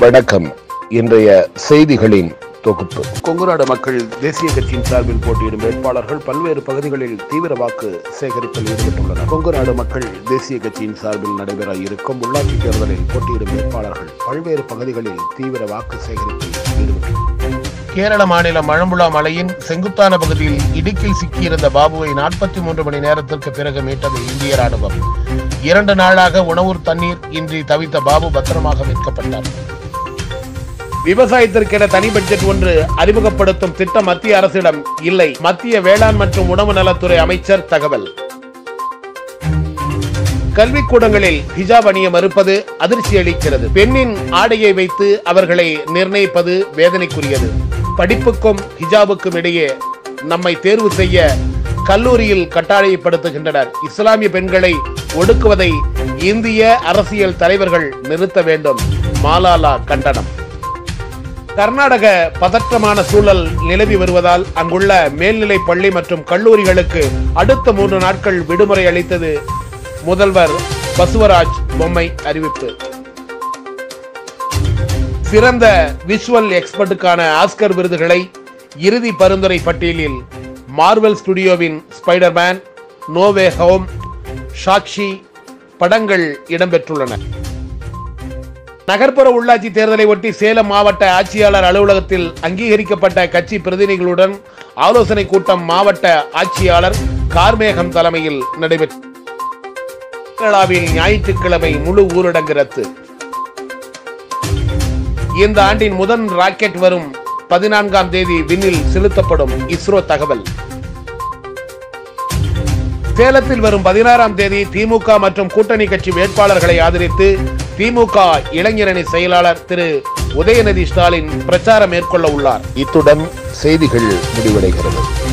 வணக்கம் இன்றைய செய்திகளின் தொகுப்பு கொங்குநாடு மக்கள் தேசிய கட்சியின் சார்பில் போட்டியிடும் வேட்பாளர்கள் பல்வேறு பகுதிகளில் தீவிர வாக்கு சேகரிப்பில் ஈடுபட்டுள்ளனர் கொங்குநாடு மக்கள் தேசிய கட்சியின் சார்பில் நடைபெற இருக்கும் உள்ளாட்சி தேர்தலில் போட்டியிடும் வேட்பாளர்கள் பல்வேறு பகுதிகளில் தீவிர வாக்கு சேகரிப்பில் ஈடுபட்டுள்ளனர் கேரள மாநிலம் மழம்புழா மலையின் செங்குத்தான பகுதியில் இடுக்கில் சிக்கியிருந்த பாபுவை நாற்பத்தி மூன்று மணி நேரத்திற்கு பிறகு மீட்டது இந்திய ராணுவம் இரண்டு நாளாக உணவுர் தண்ணீர் இன்றி தவித்த பாபு பத்திரமாக மீட்கப்பட்டார் விவசாயத்திற்கென தனி பட்ஜெட் ஒன்று அறிமுகப்படுத்தும் திட்டம் மத்திய அரசிடம் இல்லை மத்திய வேளாண் மற்றும் உணவு நலத்துறை அமைச்சர் தகவல் கல்விக்கூடங்களில் ஹிஜாப் அணிய மறுப்பது அதிர்ச்சி அளிக்கிறது பெண்ணின் ஆடையை வைத்து அவர்களை நிர்ணயிப்பது வேதனைக்குரியது படிப்புக்கும் ஹிஜாபுக்கும் இடையே நம்மை தேர்வு செய்ய கல்லூரியில் கட்டாயப்படுத்துகின்றனர் இஸ்லாமிய பெண்களை ஒடுக்குவதை இந்திய அரசியல் தலைவர்கள் நிறுத்த வேண்டும் மாலாலா கண்டனம் கர்நாடக பதற்றமான சூழல் நிலவி வருவதால் அங்குள்ள மேல்நிலை பள்ளி மற்றும் கல்லூரிகளுக்கு அடுத்த மூன்று நாட்கள் விடுமுறை அளித்தது முதல்வர் பசுவராஜ் பொம்மை அறிவிப்பு சிறந்த விஷுவல் எக்ஸ்பர்ட்டுக்கான ஆஸ்கர் விருதுகளை இறுதி பரிந்துரை பட்டியலில் மார்வெல் ஸ்டுடியோவின் ஸ்பைடர்மேன் நோவே ஹோம் சாக்ஷி படங்கள் இடம்பெற்றுள்ளன நகர்ப்புற உள்ளாட்சி தேர்தலை ஒட்டி சேலம் மாவட்ட ஆட்சியாளர் அலுவலகத்தில் அங்கீகரிக்கப்பட்ட கட்சி பிரதிநிதிகளுடன் ஆலோசனை கூட்டம் மாவட்ட ஆட்சியாளர் கார்மேகம் தலைமையில் நடைபெற்றது கேரளாவில் ஞாயிற்றுக்கிழமை முழு ஊரடங்கு ரத்து இந்த ஆண்டின் முதல் ராக்கெட் வரும் பதினான்காம் தேதி விண்ணில் செலுத்தப்படும் இஸ்ரோ தகவல் சேலத்தில் வரும் பதினாறாம் தேதி திமுக மற்றும் கூட்டணி கட்சி வேட்பாளர்களை ஆதரித்து திமுக இளைஞரணி செயலாளர் திரு உதயநிதி ஸ்டாலின் பிரச்சாரம் மேற்கொள்ள உள்ளார் இத்துடன் செய்திகள் முடிவடைகிறது